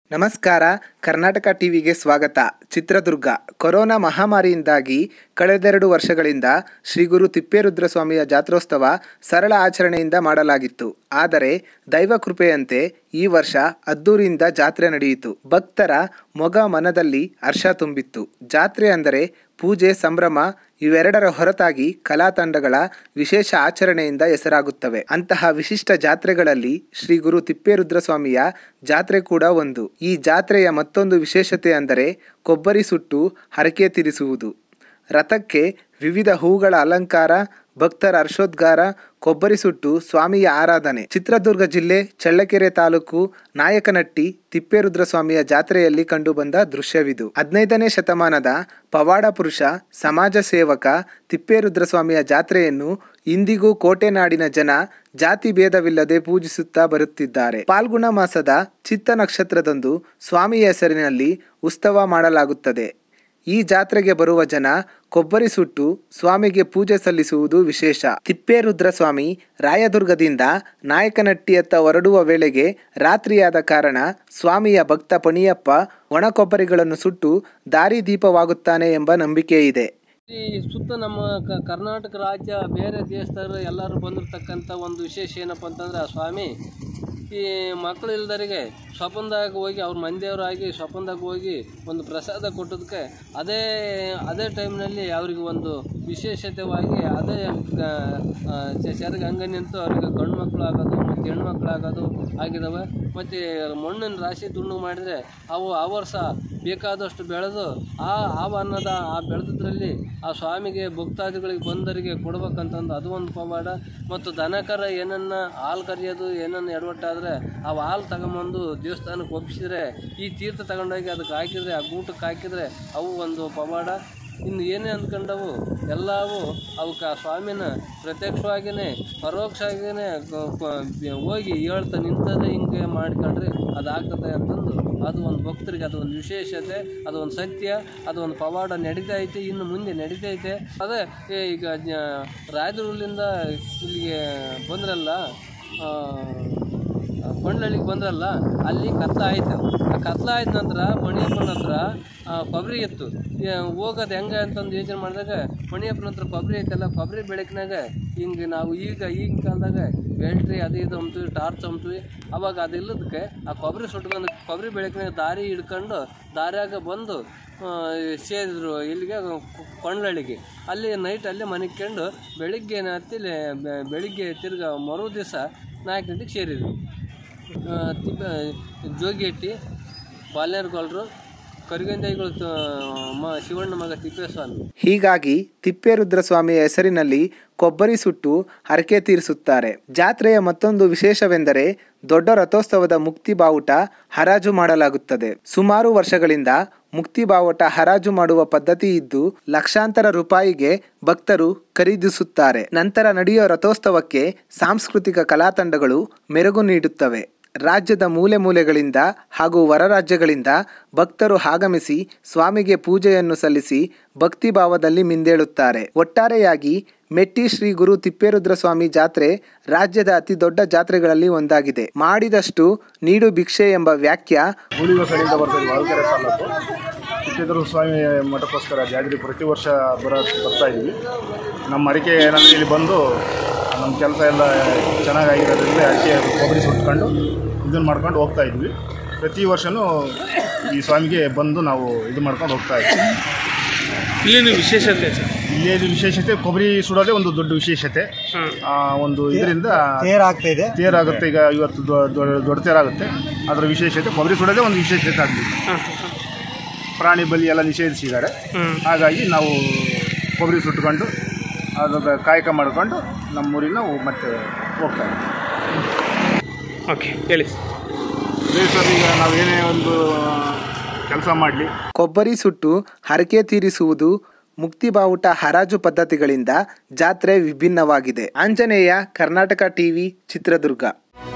ನಮಸ್ಕಾರ ಕರ್ನಾಟಕ ಟಿವಿಗೆ ಸ್ವಾಗತ ಚಿತ್ರದುರ್ಗ ಕೊರೋನಾ ಮಹಾಮಾರಿಯಿಂದಾಗಿ ಕಳೆದೆರಡು ವರ್ಷಗಳಿಂದ ಶ್ರೀ ಗುರು ತಿಪ್ಪೇರುದ್ರ ಸ್ವಾಮಿಯ ಜಾತ್ರೋತ್ಸವ ಸರಳ ಆಚರಣೆಯಿಂದ ಮಾಡಲಾಗಿತ್ತು ಆದರೆ ದೈವ ಕೃಪೆಯಂತೆ ಈ ವರ್ಷ ಅದ್ದೂರಿಯಿಂದ ಜಾತ್ರೆ ನಡೆಯಿತು ಭಕ್ತರ ಮೊಗ ಮನದಲ್ಲಿ ಹರ್ಷ ತುಂಬಿತ್ತು ಜಾತ್ರೆ ಅಂದರೆ ಪೂಜೆ ಸಂಭ್ರಮ ಇವೆರಡರ ಹೊರತಾಗಿ ಕಲಾ ತಂಡಗಳ ವಿಶೇಷ ಆಚರಣೆಯಿಂದ ಹೆಸರಾಗುತ್ತವೆ ಅಂತಹ ವಿಶಿಷ್ಟ ಜಾತ್ರೆಗಳಲ್ಲಿ ಶ್ರೀ ಗುರು ತಿಪ್ಪೇರುದ್ರ ಸ್ವಾಮಿಯ ಜಾತ್ರೆ ಕೂಡ ಒಂದು ಈ ಜಾತ್ರೆಯ ಮತ್ತೊಂದು ವಿಶೇಷತೆ ಅಂದರೆ ಕೊಬ್ಬರಿ ಸುಟ್ಟು ಹರಕೆ ತೀರಿಸುವುದು ರಥಕ್ಕೆ ವಿವಿಧ ಹೂಗಳ ಅಲಂಕಾರ ಭಕ್ತರ ಹರ್ಷೋದ್ಗಾರ ಕೊಬ್ಬರಿ ಸುಟ್ಟು ಸ್ವಾಮಿಯ ಆರಾಧನೆ ಚಿತ್ರದುರ್ಗ ಜಿಲ್ಲೆ ಚಳ್ಳಕೆರೆ ತಾಲೂಕು ನಾಯಕನಟ್ಟಿ ತಿಪ್ಪೇರುದ್ರ ಸ್ವಾಮಿಯ ಜಾತ್ರೆಯಲ್ಲಿ ಕಂಡುಬಂದ ದೃಶ್ಯವಿದು ಹದಿನೈದನೇ ಶತಮಾನದ ಪವಾಡ ಪುರುಷ ಸಮಾಜ ಸೇವಕ ತಿಪ್ಪೇರುದ್ರ ಸ್ವಾಮಿಯ ಜಾತ್ರೆಯನ್ನು ಇಂದಿಗೂ ಕೋಟೆನಾಡಿನ ಜನ ಜಾತಿ ಭೇದವಿಲ್ಲದೆ ಪೂಜಿಸುತ್ತಾ ಬರುತ್ತಿದ್ದಾರೆ ಪಾಲ್ಗುಣ ಮಾಸದ ಚಿತ್ತ ನಕ್ಷತ್ರದಂದು ಸ್ವಾಮಿಯ ಹೆಸರಿನಲ್ಲಿ ಉತ್ಸವ ಮಾಡಲಾಗುತ್ತದೆ ಈ ಜಾತ್ರೆಗೆ ಬರುವ ಜನ ಕೊಬ್ಬರಿ ಸುಟ್ಟು ಸ್ವಾಮಿಗೆ ಪೂಜೆ ಸಲ್ಲಿಸುವುದು ವಿಶೇಷ ತಿಪ್ಪೇರುದ್ರ ಸ್ವಾಮಿ ರಾಯದುರ್ಗದಿಂದ ನಾಯಕನಟ್ಟಿಯತ್ತ ಹೊರಡುವ ವೇಳೆಗೆ ರಾತ್ರಿಯಾದ ಕಾರಣ ಸ್ವಾಮಿಯ ಭಕ್ತ ಪಣಿಯಪ್ಪ ಒಣ ಕೊಬ್ಬರಿಗಳನ್ನು ಸುಟ್ಟು ದಾರಿದೀಪವಾಗುತ್ತಾನೆ ಎಂಬ ನಂಬಿಕೆ ಇದೆ ಈ ಸುತ್ತ ನಮ್ಮ ಕ- ಕರ್ನಾಟಕ ರಾಜ್ಯ ಬೇರೆ ದೇಶದವರು ಎಲ್ಲರೂ ಬಂದಿರತಕ್ಕಂಥ ಒಂದು ವಿಶೇಷ ಏನಪ್ಪ ಅಂತಂದ್ರೆ ಆ ಸ್ವಾಮಿ ಈ ಮಕ್ಕಳು ಇಲ್ದರಿಗೆ ಸ್ವಪನದಾಗ ಹೋಗಿ ಅವ್ರ ಮಂದಿಯವರಾಗಿ ಸ್ವಪನದಾಗ ಹೋಗಿ ಒಂದು ಪ್ರಸಾದ ಕೊಟ್ಟದಕ್ಕೆ ಅದೇ ಅದೇ ಟೈಮ್ನಲ್ಲಿ ಅವ್ರಿಗೆ ಒಂದು ವಿಶೇಷತೆವಾಗಿ ಅದೇ ಚರಗ ಹಂಗೆ ನಿಂತು ಅವ್ರಿಗೆ ಗಂಡು ಮಕ್ಕಳು ಆಗೋದು ಮತ್ತು ಹೆಣ್ಮಕ್ಳು ಆಗೋದು ಆಗಿದಾವೆ ಮತ್ತು ಮಣ್ಣಿನ ರಾಶಿ ತುಂಡು ಮಾಡಿದರೆ ಅವು ಆ ವರ್ಷ ಬೇಕಾದಷ್ಟು ಬೆಳೆದು ಆ ಆ ಅನ್ನದ ಆ ಬೆಳೆದದ್ರಲ್ಲಿ ಆ ಸ್ವಾಮಿಗೆ ಭಕ್ತಾದಿಗಳಿಗೆ ಬಂದರಿಗೆ ಕೊಡ್ಬೇಕಂತಂದು ಅದು ಒಂದು ಪವಾಡ ಮತ್ತು ದನಕರ ಏನನ್ನ ಹಾಲು ಕರಿಯೋದು ಏನನ್ನ ಎಡವಟ್ಟಾದರೆ ಅವು ಹಾಲು ತಗೊಂಬಂದು ದೇವಸ್ಥಾನಕ್ಕೆ ಒಪ್ಪಿಸಿದ್ರೆ ಈ ತೀರ್ಥ ತಗೊಂಡೋಗಿ ಅದಕ್ಕೆ ಹಾಕಿದರೆ ಆ ಗೂಟಕ್ಕೆ ಹಾಕಿದರೆ ಅವು ಒಂದು ಪವಾಡ ಇನ್ನು ಏನೇ ಅಂದ್ಕೊಂಡವು ಎಲ್ಲವೂ ಅವಕ್ಕೆ ಆ ಸ್ವಾಮಿನ ಪ್ರತ್ಯಕ್ಷವಾಗಿಯೇ ಪರೋಕ್ಷವಾಗಿಯೇ ಕ- ಕ- ಹೋಗಿ ಹೇಳ್ತಾ ನಿಂತದೆ ಹಿಂಗೆ ಮಾಡ್ಕೊಂಡ್ರೆ ಅದಾಗ್ತದೆ ಅಂತಂದು ಅದು ಒಂದು ಭಕ್ತರಿಗೆ ಅದು ಒಂದು ವಿಶೇಷತೆ ಅದು ಒಂದು ಸತ್ಯ ಅದು ಒಂದು ಪವಾಡ ನಡೀತಾ ಐತೆ ಇನ್ನು ಮುಂದೆ ನಡೀತಾ ಐತೆ ಅದೇ ಏ ಈಗ ಜ- ರಾಯದುರ್ಗದಿಂದ ಇಲ್ಲಿಗೆ ಬಂದ್ರಲ್ಲ ಆ, ಕೊಂಡಳ್ಳಿಗೆ ಬಂದ್ರಲ್ಲ ಅಲ್ಲಿ ಕತ್ಲ ಆಯ್ತು ಆ ಕತ್ಲ ಆಯ್ತ ನಂತರ ಮಣಿಯಪ್ಪನ ಹತ್ರ ಆ, ಕೊಬ್ಬರಿ ಇತ್ತು ಏ, ಹೋಗೋದು ಹೆಂಗೆ ಅಂತಂದು ಯೋಚನೆ ಮಾಡಿದಾಗ ಮಣಿಯಪ್ಪನ ಹತ್ರ ಕೊಬ್ಬರಿ ಐತಲ್ಲ ಕೊಬ್ಬರಿ ಬೆಳಕಿನಾಗ ಹಿಂಗೆ ನಾವು ಈಗ ಈಗಿನ ಕಾಲದಾಗ ಬ್ಯಾಟ್ರಿ ಅದು ಇದು ಅಂತೀವಿ ಟಾರ್ಚ್ ಅಂತೀವಿ ಅವಾಗ ಅದಿಲ್ಲದಕ್ಕೆ ಆ ಕೊಬ್ಬರಿ ಸುಟ್ಕೊಂಡು ಕೊಬ್ಬರಿ ಬೆಳಕಿನಾಗ ದಾರಿ ಹಿಡ್ಕೊಂಡು ದಾರ್ಯಾಗ ಬಂದು ಆ, ಸೇರಿದ್ರು ಇಲ್ಲಿಗೆ ಕ- ಕೊಂಡ್ಲಳ್ಳಿಗೆ ಅಲ್ಲಿ ನೈಟ್ ಅಲ್ಲೇ ಮನಿಕೊಂಡು ಬೆಳಿಗ್ಗೆ ಏನಾಯ್ತು ಇಲ್ಲಿ ಬೆ- ಬೆಳಿಗ್ಗೆ ತಿರ್ಗಾ ಮರು ದಿವಸ ನಾಲ್ಕು ಗಂಟೆಗೆ ಸೇರಿದ್ರು ಆ, ತಿಪ್ಪ ಜೋಗಿಹಟ್ಟಿ ಬಾಲ್ಯರ್ಗೊಳ್ರು ಕರಿಗಂಜೈಗಳು ಮ ಶಿವಣ್ಣ ಮಗ ತಿಪ್ಪೇಸ್ವಾಮಿ ಹೀಗಾಗಿ ತಿಪ್ಪೇರುದ್ರ ಸ್ವಾಮಿಯ ಹೆಸರಿನಲ್ಲಿ ಕೊಬ್ಬರಿ ಸುಟ್ಟು ಹರಕೆ ತೀರಿಸುತ್ತಾರೆ ಜಾತ್ರೆಯ ಮತ್ತೊಂದು ವಿಶೇಷವೆಂದರೆ ದೊಡ್ಡ ರಥೋತ್ಸವದ ಮುಕ್ತಿ ಬಾವುಟ ಹರಾಜು ಮಾಡಲಾಗುತ್ತದೆ ಸುಮಾರು ವರ್ಷಗಳಿಂದ ಮುಕ್ತಿ ಬಾವುಟ ಹರಾಜು ಮಾಡುವ ಪದ್ಧತಿ ಇದ್ದು ಲಕ್ಷಾಂತರ ರೂಪಾಯಿಗೆ ಭಕ್ತರು ಖರೀದಿಸುತ್ತಾರೆ ನಂತರ ನಡೆಯುವ ರಥೋತ್ಸವಕ್ಕೆ ಸಾಂಸ್ಕೃತಿಕ ಕಲಾ ತಂಡಗಳು ಮೆರುಗು ನೀಡುತ್ತವೆ ರಾಜ್ಯದ ಮೂಲೆ ಮೂಲೆಗಳಿಂದ ಹಾಗೂ ಹೊರ ರಾಜ್ಯಗಳಿಂದ ಭಕ್ತರು ಆಗಮಿಸಿ ಸ್ವಾಮಿಗೆ ಪೂಜೆಯನ್ನು ಸಲ್ಲಿಸಿ ಭಕ್ತಿ ಭಾವದಲ್ಲಿ ಮಿಂದೇಳುತ್ತಾರೆ ಒಟ್ಟಾರೆಯಾಗಿ ಮೆಟ್ಟಿ ಶ್ರೀ ಗುರು ತಿಪ್ಪೇರುದ್ರ ಸ್ವಾಮಿ ಜಾತ್ರೆ ರಾಜ್ಯದ ಅತಿ ದೊಡ್ಡ ಜಾತ್ರೆಗಳಲ್ಲಿ ಒಂದಾಗಿದೆ ಮಾಡಿದಷ್ಟು ನೀಡು ಭಿಕ್ಷೆ ಎಂಬ ವ್ಯಾಖ್ಯ ಗೂಳಿಗೋ ಸೈಡಿಂದ ಬರ್ತೀವಿ ಹೊಳಕೆರೆ ತಾಲೂಕು ತಿಪ್ಪೇಶ್ವರ ಸ್ವಾಮಿ ಮಠಕ್ಕೋಸ್ಕರ ಜಾತ್ರೆ ಪ್ರತಿ ವರ್ಷ ಬರೋ ಬರ್ತಾ ಇದ್ದೀವಿ ನಮ್ಮ ಅಡಿಕೆ ಏನಂದರೆ ಇಲ್ಲಿ ಬಂದು ನಮ್ಮ ಕೆಲಸ ಎಲ್ಲ ಚೆನ್ನಾಗಾಗಿರೋದ್ರಿಂದ ಅಡಿಕೆ ಕೊಬ್ಬರಿ ಸುಟ್ಕೊಂಡು ಇದನ್ನು ಮಾಡ್ಕೊಂಡು ಹೋಗ್ತಾ ಇದ್ವಿ ಪ್ರತಿ ವರ್ಷವೂ ಈ ಸ್ವಾಮಿಗೆ ಬಂದು ನಾವು ಇದು ಮಾಡ್ಕೊಂಡು ಹೋಗ್ತಾ ಇದ್ವಿ ಇಲ್ಲಿನ ವಿಶೇಷತೆ ಸರ್ ಇಲ್ಲಿ ವಿಶೇಷತೆ ಕೊಬ್ಬರಿ ಸುಡೋದೇ ಒಂದು ದೊಡ್ಡ ವಿಶೇಷತೆ ಆ, ಒಂದು ಇದರಿಂದ ತೇರಾಗ್ತಾ ಇದೆ ತೇರಾಗುತ್ತೆ ಈಗ ಇವತ್ತು ದೊ- ದೊ- ದೊಡ್ಡ ತೇರಾಗುತ್ತೆ ಅದರ ವಿಶೇಷತೆ ಕೊಬ್ಬರಿ ಸುಡೋದೇ ಒಂದು ವಿಶೇಷತೆ ಆಗ್ತದೆ ಪ್ರಾಣಿ ಬಲಿ ಎಲ್ಲ ನಿಷೇಧಿಸಿದ್ದಾರೆ ಹಾಗಾಗಿ ನಾವು ಕೊಬ್ಬರಿ ಸುಟ್ಕೊಂಡು ಅದರ ಕಾಯಕ ಮಾಡಿಕೊಂಡು ನಮ್ಮೂರಿಗೆ ನಾವು ಮತ್ತೆ ಹೋಗ್ತಾ ಇದ್ದೀವಿ ಓಕೆ ಹೇಳಿ ಅದೇ ಸರ್ ಈಗ ನಾವೇನೇ ಒಂದು ಕೆಲಸ ಮಾಡಲಿ ಕೊಬ್ಬರಿ ಸುಟ್ಟು ಹರಕೆ ತೀರಿಸುವುದು ಮುಕ್ತಿ ಬಾವುಟ ಹರಾಜು ಪದ್ಧತಿಗಳಿಂದ ಜಾತ್ರೆ ವಿಭಿನ್ನವಾಗಿದೆ ಆಂಜನೇಯ ಕರ್ನಾಟಕ ಟಿವಿ ಚಿತ್ರದುರ್ಗ